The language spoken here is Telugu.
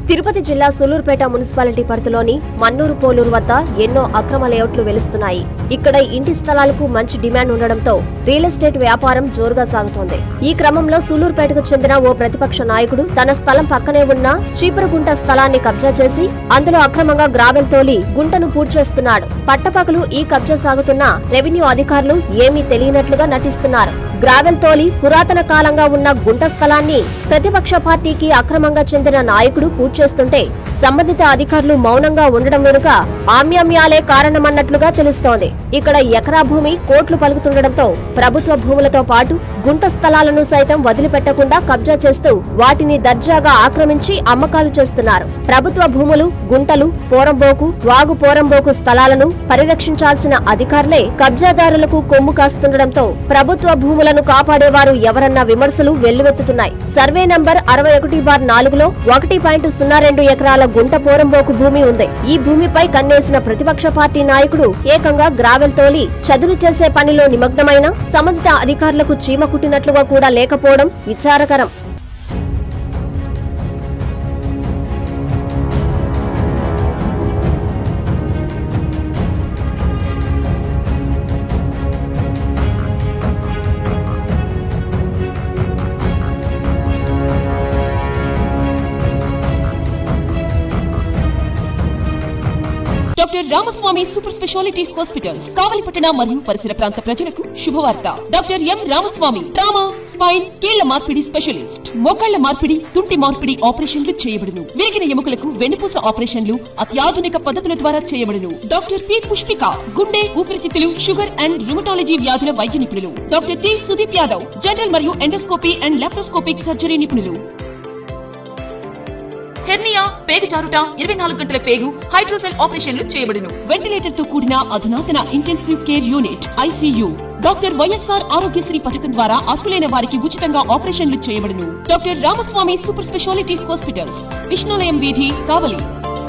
తిరుపతి జిల్లా సులూరుపేట మున్సిపాలిటీ పరిధిలోని మన్నూరు పోలూరు వద్ద ఎన్నో అక్రమ లేఅవుట్లు వెలుస్తున్నాయి ఇక్కడ ఇంటి స్థలాలకు మంచి డిమాండ్ ఉండడంతో రియల్ ఎస్టేట్ వ్యాపారం జోరుగా సాగుతోంది ఈ క్రమంలో సూలూరుపేటకు చెందిన ఓ ప్రతిపక్ష నాయకుడు తన స్థలం పక్కనే ఉన్న చీపురుగుంట స్థలాన్ని కబ్జా చేసి అందులో అక్రమంగా గ్రావెల్ తోలి గుంటను పూడ్చేస్తున్నాడు పట్టపగలు ఈ కబ్జా సాగుతున్న రెవెన్యూ అధికారులు ఏమీ తెలియనట్లుగా నటిస్తున్నారు గ్రావెల్ తోలి పురాతన కాలంగా ఉన్న గుంట స్థలాన్ని ప్రతిపక్ష పార్టీకి అక్రమంగా చెందిన నాయకుడు పూడ్చేస్తుంటే సంబంధిత అధికారులు మౌనంగా ఉండడం వెనుక ఆమ్యామ్యాలే కారణమన్నట్లుగా తెలుస్తోంది ఇక్కడ ఎకరా భూమి కోట్లు పలుకుతుండటంతో ప్రభుత్వ భూములతో పాటు గుంట స్థలాలను సైతం వదిలిపెట్టకుండా కబ్జా చేస్తూ వాటిని దర్జాగా ఆక్రమించి అమ్మకాలు చేస్తున్నారు ప్రభుత్వ భూములు గుంటలు పోరంబోకు వాగు పోరంబోకు స్థలాలను పరిరక్షించాల్సిన అధికారులే కబ్జాదారులకు కొమ్ము కాస్తుండటంతో ప్రభుత్వ భూములను కాపాడేవారు ఎవరన్న విమర్శలు వెల్లువెత్తుతున్నాయి సర్వే నంబర్ అరవై ఒకటి బార్ నాలుగులో ఒకటి పాయింట్ సున్నా రెండు ఎకరాల గుంట పోరంబోకు భూమి ఉంది ఈ భూమిపై కన్నేసిన ప్రతిపక్ష పార్టీ నాయకుడు ఏకంగా గ్రావెల్ తోలి చదును చేసే పనిలో నిమగ్నమైన సంబంధిత అధికారులకు చీమ కుట్టినట్లుగా కూడా లేకపోవడం విచారకరం doctor Ramaswamy super speciality hospitals కావలిపట్టణ మరియు పరిసర ప్రాంత ప్రజలకు శుభవార్త doctor M Ramaswamy trauma spine కీళ్ల మార్పిడి స్పెషలిస్ట్ మోకాళ్ల మార్పిడి తుంటి మార్పిడి ఆపరేషన్లు చేయబడును విరిగిన ఎముకలకు వెన్నుపూస ఆపరేషన్లు అత్యాధునిక పద్ధతుల ద్వారా చేయబడును డాక్టర్ పి పుష్పిక గుండె ఊపిరితిత్తులు షుగర్ అండ్ రుమటాలజీ వ్యాధుల వైద్య నిపుణులు doctor T Sudeep Yadav general మరియు ఎండోస్కోపీ అండ్ లాప్రోస్కోపిక్ సర్జరీ నిపుణులు హెర్నియా పేగు జారుట ఇరవై నాలుగు గంటల పేగు హైడ్రోసెల్ ఆపరేషన్లు చేయబడును వెంటిలేటర్ తో కూడిన అధునాతన intensive care unit ICU doctor YSR Aarogyasri పథకం ద్వారా అర్హులైన వారికి ఉచితంగా ఆపరేషన్లు చేయబడును doctor Ramaswamy super speciality hospitals Vishnulayam వీధి కావలి